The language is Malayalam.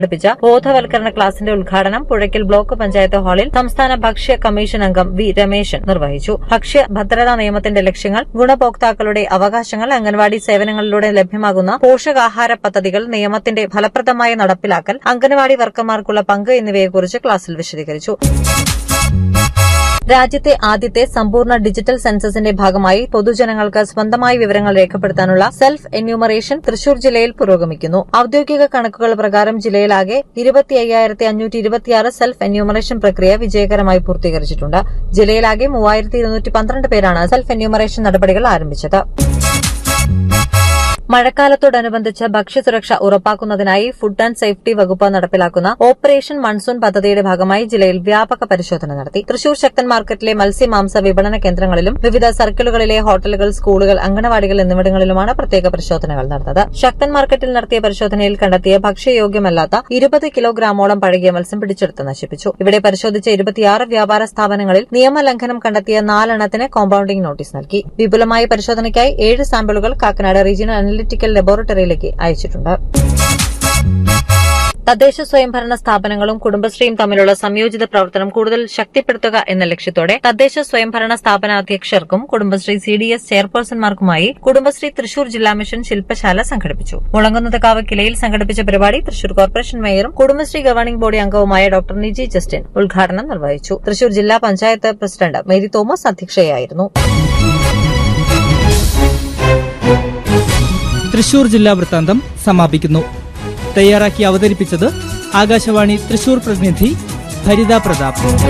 സംഘടിപ്പിച്ച ബോധവൽക്കരണ ക്ലാസിന്റെ ഉദ്ഘാടനം പുഴയ്ക്കൽ ബ്ലോക്ക് പഞ്ചായത്ത് ഹാളിൽ സംസ്ഥാന ഭക്ഷ്യ കമ്മീഷൻ അംഗം വി രമേശൻ നിർവഹിച്ചു ഭക്ഷ്യ ഭദ്രതാ നിയമത്തിന്റെ ലക്ഷ്യങ്ങൾ ഗുണഭോക്താക്കളുടെ അവകാശങ്ങൾ അംഗൻവാടി സേവനങ്ങളിലൂടെ ലഭ്യമാകുന്ന പോഷകാഹാര പദ്ധതികൾ നിയമത്തിന്റെ ഫലപ്രദമായ നടപ്പിലാക്കൽ അംഗൻവാടി വർക്കർമാർക്കുള്ള പങ്ക് എന്നിവയെക്കുറിച്ച് ക്ലാസിൽ വിശദീകരിച്ചു രാജ്യത്തെ ആദ്യത്തെ സമ്പൂർണ്ണ ഡിജിറ്റൽ സെൻസസിന്റെ ഭാഗമായി പൊതുജനങ്ങൾക്ക് സ്വന്തമായി വിവരങ്ങൾ രേഖപ്പെടുത്താനുള്ള സെൽഫ് എന്യൂമറേഷൻ തൃശൂർ ജില്ലയിൽ പുരോഗമിക്കുന്നു ഔദ്യോഗിക കണക്കുകൾ പ്രകാരം ജില്ലയിലാകെ ഇരുപത്തി അയ്യായിരത്തി അഞ്ഞൂറ്റി ഇരുപത്തിയാറ് സെൽഫ് എന്യൂമറേഷൻ പ്രക്രിയ വിജയകരമായി പൂർത്തീകരിച്ചിട്ടുണ്ട് ജില്ലയിലാകെ മൂവായിരത്തി ഇരുന്നൂറ്റി പന്ത്രണ്ട് പേരാണ് സെൽഫ് എന്യൂമറേഷൻ നടപടികൾ ആരംഭിച്ചത് മഴക്കാലത്തോടനുബന്ധിച്ച് ഭക്ഷ്യസുരക്ഷ ഉറപ്പാക്കുന്നതിനായി ഫുഡ് ആൻഡ് സേഫ്റ്റി വകുപ്പ് നടപ്പിലാക്കുന്ന ഓപ്പറേഷൻ മൺസൂൺ പദ്ധതിയുടെ ഭാഗമായി ജില്ലയിൽ വ്യാപക പരിശോധന നടത്തി തൃശൂർ ശക്തൻ മാർക്കറ്റിലെ മത്സ്യമാംസ വിപണന കേന്ദ്രങ്ങളിലും വിവിധ സർക്കിളുകളിലെ ഹോട്ടലുകൾ സ്കൂളുകൾ അങ്കണവാടികൾ എന്നിവിടങ്ങളിലുമാണ് പ്രത്യേക പരിശോധനകൾ നടന്നത് ശക്തൻ മാർക്കറ്റിൽ നടത്തിയ പരിശോധനയിൽ കണ്ടെത്തിയ ഭക്ഷ്യയോഗ്യമല്ലാത്ത ഇരുപത് കിലോഗ്രാമോളം പഴകിയ മത്സ്യം പിടിച്ചെടുത്ത് നശിപ്പിച്ചു ഇവിടെ പരിശോധിച്ച ഇരുപത്തിയാറ് വ്യാപാര സ്ഥാപനങ്ങളിൽ നിയമലംഘനം കണ്ടെത്തിയ നാലെണ്ണത്തിന് കോമ്പൌണ്ടിംഗ് നോട്ടീസ് നൽകി വിപുലമായ പരിശോധനയ്ക്കായി ഏഴ് സാമ്പിളുകൾ കാക്കനാട് റീജിയണൽ അനലിറ്റിക്കൽ ലബോറട്ടറിയിലേക്ക് അയച്ചിട്ടുണ്ട് തദ്ദേശ സ്വയംഭരണ സ്ഥാപനങ്ങളും കുടുംബശ്രീയും തമ്മിലുള്ള സംയോജിത പ്രവർത്തനം കൂടുതൽ ശക്തിപ്പെടുത്തുക എന്ന ലക്ഷ്യത്തോടെ തദ്ദേശ സ്വയംഭരണ സ്ഥാപന അധ്യക്ഷർക്കും കുടുംബശ്രീ സി ഡി എസ് ചെയർപേഴ്സൺമാർക്കുമായി കുടുംബശ്രീ തൃശൂർ ജില്ലാ മിഷൻ ശില്പശാല സംഘടിപ്പിച്ചു മുളങ്കുന്നതക്കാവ് കിലയിൽ സംഘടിപ്പിച്ച പരിപാടി തൃശൂർ കോർപ്പറേഷൻ മേയറും കുടുംബശ്രീ ഗവേണിംഗ് ബോഡി അംഗവുമായ ഡോക്ടർ നിജി ജസ്റ്റിൻ ഉദ്ഘാടനം നിർവഹിച്ചു തൃശൂർ ജില്ലാ പഞ്ചായത്ത് പ്രസിഡന്റ് മേരി തോമസ് അധ്യക്ഷയായിരുന്നു തൃശൂർ ജില്ലാ വൃത്താന്തം സമാപിക്കുന്നു തയ്യാറാക്കി അവതരിപ്പിച്ചത് ആകാശവാണി തൃശൂർ പ്രതിനിധി ഭരിത പ്രതാപ്